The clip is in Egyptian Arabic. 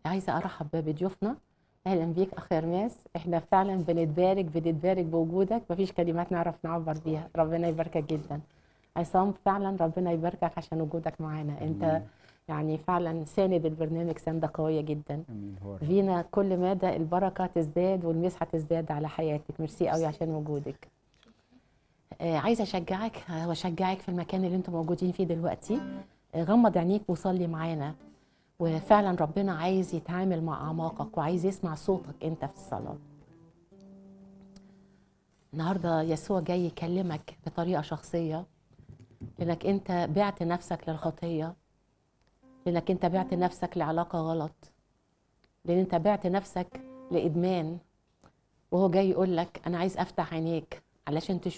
عايزه ارحب بضيوفنا اهلا بيك اخ ارماس احنا فعلا بنتبارك بنتبارك بوجودك مفيش كلمات نعرف نعبر بيها ربنا يباركك جدا عصام فعلا ربنا يباركك عشان وجودك معانا انت آمين. يعني فعلا ساند البرنامج سنده قويه جدا امين هو الرب. فينا كل مدى البركه تزداد والمسحه تزداد على حياتك ميرسي قوي عشان وجودك آه عايزه اشجعك آه، واشجعك في المكان اللي انتم موجودين فيه دلوقتي آه، غمض عينيك وصلي معانا وفعلا ربنا عايز يتعامل مع اعماقك وعايز يسمع صوتك انت في الصلاه النهارده يسوع جاي يكلمك بطريقه شخصيه لانك انت بعت نفسك للخطيه لانك انت بعت نفسك لعلاقه غلط لان انت بعت نفسك لادمان وهو جاي يقول لك انا عايز افتح عينيك علشان تشوف